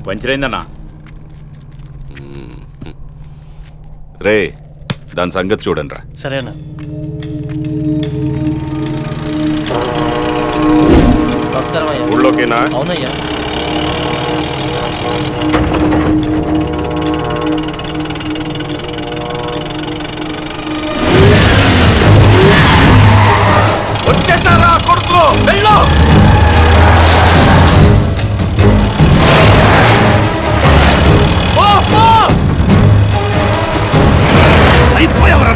Puncture అయిందన్నా రే దాని సంగతి చూడండి రా సరేనా నమస్కారం అయ్యా ఊళ్ళోకేనా అవునయ్యా వచ్చేసారా కొడుకు వెళ్ళు అయిపోయావరా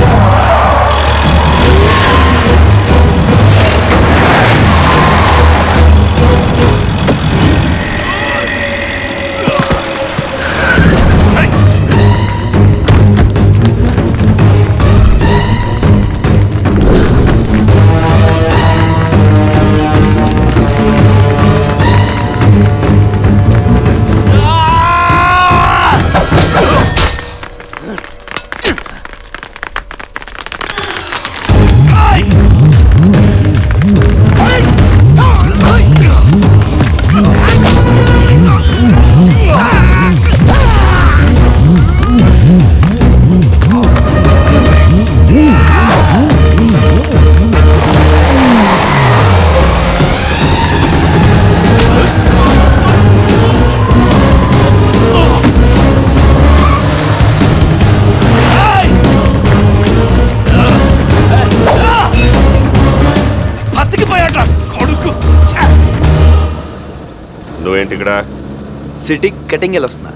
బతికిపోయాట కొడుకు ఛే! నువ్వేంటి ఇక్కడ సిటీ కటింగ్ వెళ్ళి వస్తున్నా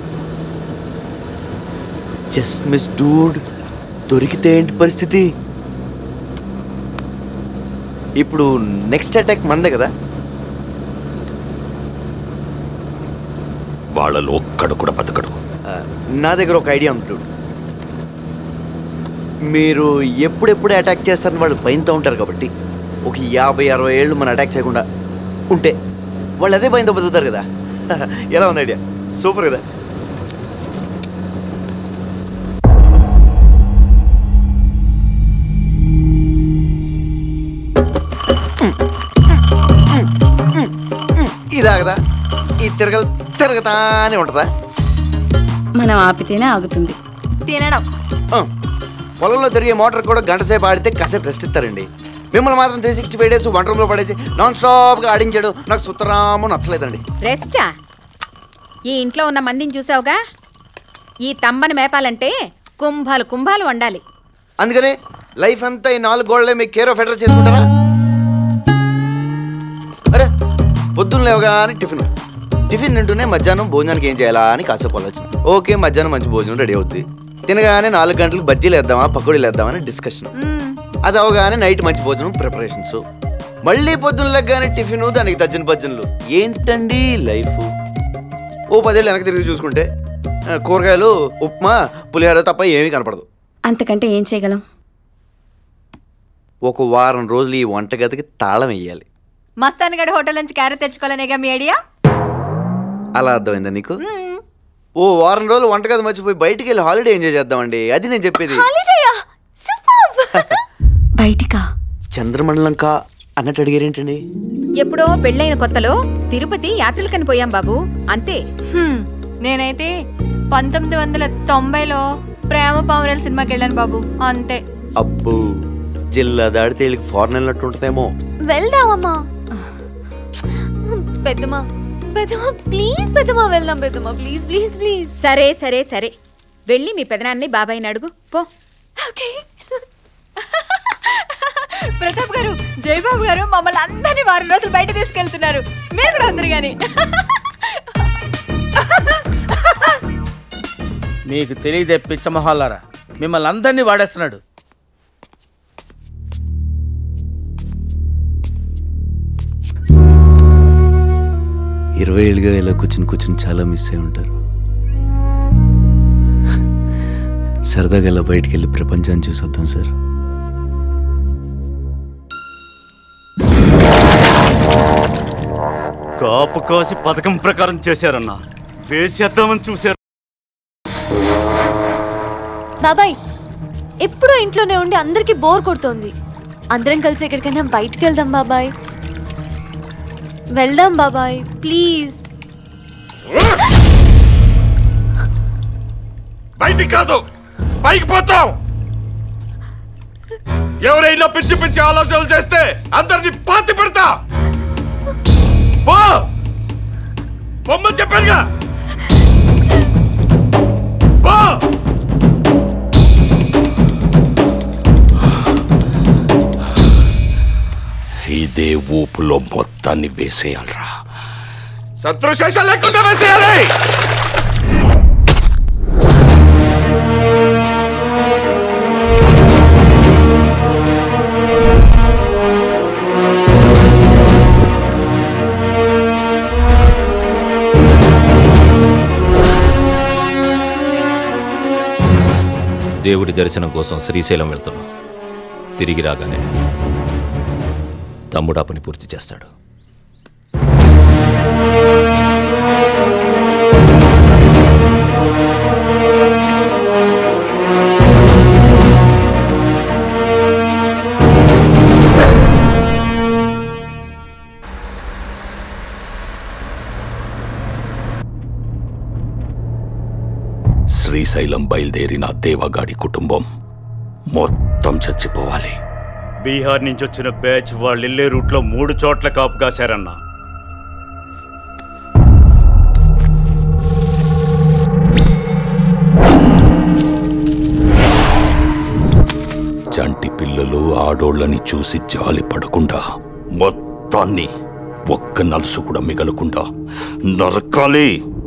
జస్ట్ మిస్ డూడ్ దొరికితే ఏంటి పరిస్థితి ఇప్పుడు నెక్స్ట్ అటాక్ మనదే కదా వాళ్ళలో ఒక్కడు కూడా బతకడు ఆ, నా దగ్గర ఒక ఐడియా ఉంది dude. మీరు ఎప్పుడెప్పుడు అటాక్ చేస్తారని వాళ్ళు భయంతో ఉంటారు కాబట్టి ఒక యాభై అరవై ఏళ్ళు మనం అటాక్ చేయకుండా ఉంటే వాళ్ళు అదే భయంతో బతుకుతారు కదా ఎలా ఉంది ఐడియా సూపర్ కదా ఇదా కదా ఈ తిరగలు తిరగతానే ఉంటుందా మనం ఆపితేనే ఆగుతుంది తినడం ఆ, పొలంలో తిరిగే మోటార్ కూడా గంట సేపు ఆడితే కాసేపు రెస్ట్ ఇస్తారండి మిమ్మల్ని మాత్రం three sixty five days one రూమ్లో పడేసి నాన్ స్టాప్గా ఆడించాడు నాకు సుతరాము నచ్చలేదండి రెస్టా ఈ ఇంట్లో ఉన్న మందిని చూసావుగా ఈ తంబని మేపాలంటే కుంభాలు కుంభాలు వండాలి అందుకని లైఫ్ అంతా ఈ నాలుగు గోళ్ళే మీకు కేర్ ఆఫ్ అడ్రస్ చేసుకుంటారా అరే పొద్దున్న లేవగానే టిఫిన్ టిఫిన్ తింటూనే మధ్యాహ్నం భోజనానికి ఏం చేయాలా అని కాసేపు ఆలోచన ఓకే మధ్యాహ్నం మంచి భోజనం రెడీ అవుద్ది తినగానే నాలుగు గంటలకు బజ్జీలు వేద్దామా పకోడీలు వేద్దామా అని డిస్కషన్ అది అవగానే నైట్ మంచి భోజనం ప్రిపరేషన్స్ మళ్ళీ పొద్దున్న లెగ్గానే టిఫిన్ దానికి తజ్జిన భజ్జనలు ఏంటండి లైఫ్ ఓ పదేళ్ళు వెనక్కి తిరిగి చూసుకుంటే ఆ, కూరగాయలు ఉప్మా పులిహోర తప్ప ఏమీ కనపడదు అంతకంటే ఏం చేయగలం ఒక వారం రోజులు ఈ వంటగదికి తాళం వేయాలి మస్తాన్ గడి హోటల్ నుంచి క్యారెట్ తెచ్చుకోవాలనేగా మీ ఐడియా అలా అర్థమైందా నీకు ఓ వారం రోజులు వంటగది మర్చిపోయి బయటికి వెళ్ళి హాలిడే ఎంజాయ్ చేద్దామండి అది నేను చెప్పేది బయటికా చంద్రమండలం కా అన్నట్టు అడిగారేంటండి ఎప్పుడో పెళ్ళైన కొత్తలో తిరుపతి యాత్రలకని పోయాం బాబు అంతే హ్మ్, నేనైతే పంతొమ్మిది వందల తొంభైలో ప్రేమ పావురాల సినిమాకి వెళ్ళాను బాబు అంతే అబ్బో జిల్లా దాడితే వీళ్ళకి ఫారెన్ వెళ్ళినట్టు ఉంటుందేమో వెళ్దామమ్మా పెద్దమ్మా పెద్దమ్మా ప్లీజ్ పెద్దమ్మా వెళ్దాం పెద్దమ్మా ప్లీజ్ ప్లీజ్ ప్లీజ్ సరే సరే సరే వెళ్ళి మీ పెదనాన్ని బాబాయ్ని అడుగు పో ఓకే ప్రతాప్ గారు జయబాబు గారు మమ్మల్ని అందరినీ వారం రోజులు బయట తీసుకెళ్తున్నారు మీరు కూడా అందరు కానీ మీకు తెలియదే పిచ్చమహాలారా మిమ్మల్ని అందరినీ వాడేస్తున్నాడు ఇరవై ఏళ్ళుగా ఇలా కూర్చుని కూర్చుని చాలా మిస్ అయి ఉంటారు సరదాగా ఇలా బయటికి వెళ్ళి ప్రపంచాన్ని చూసొద్దాం సార్ కాపు కాసి పథకం ప్రకారం చేశారన్నా వేసేద్దామని చూశారు బాబాయ్ ఎప్పుడూ ఇంట్లోనే ఉండి అందరికీ బోర్ కొడుతోంది అందరం కలిసి ఎక్కడికైనా బయటికి వెళ్దాం బాబాయ్ వెళ్దాం బాబాయ్ ప్లీజ్ బయటికి కాదు పైకి పోతాం ఎవరైనా పిచ్చి పిచ్చి ఆలోచనలు చేస్తే అందరిని పాతి పెడతా పో పొమ్మని చెప్పానుగా పో ఇదే ఊపులో మొత్తాన్ని వేసేయాలరా శత్రుశేషం లేకుండా వేసేయాలి దేవుడి దర్శనం కోసం శ్రీశైలం వెళ్తున్నాం తిరిగి రాగానే తమ్ముడు ఆ పని పూర్తి చేస్తాడు శ్రీశైలం బయలుదేరిన దేవగాడి కుటుంబం మొత్తం చచ్చిపోవాలి బీహార్ నుంచి వచ్చిన బ్యాచ్ వాళ్ళు వెళ్ళే రూట్లో మూడు చోట్ల కాపు కాశారన్నా చంటి పిల్లలు ఆడోళ్ళని చూసి జాలి పడకుండా మొత్తాన్ని ఒక్క నలుసు కూడా మిగలకుండా నరకాలి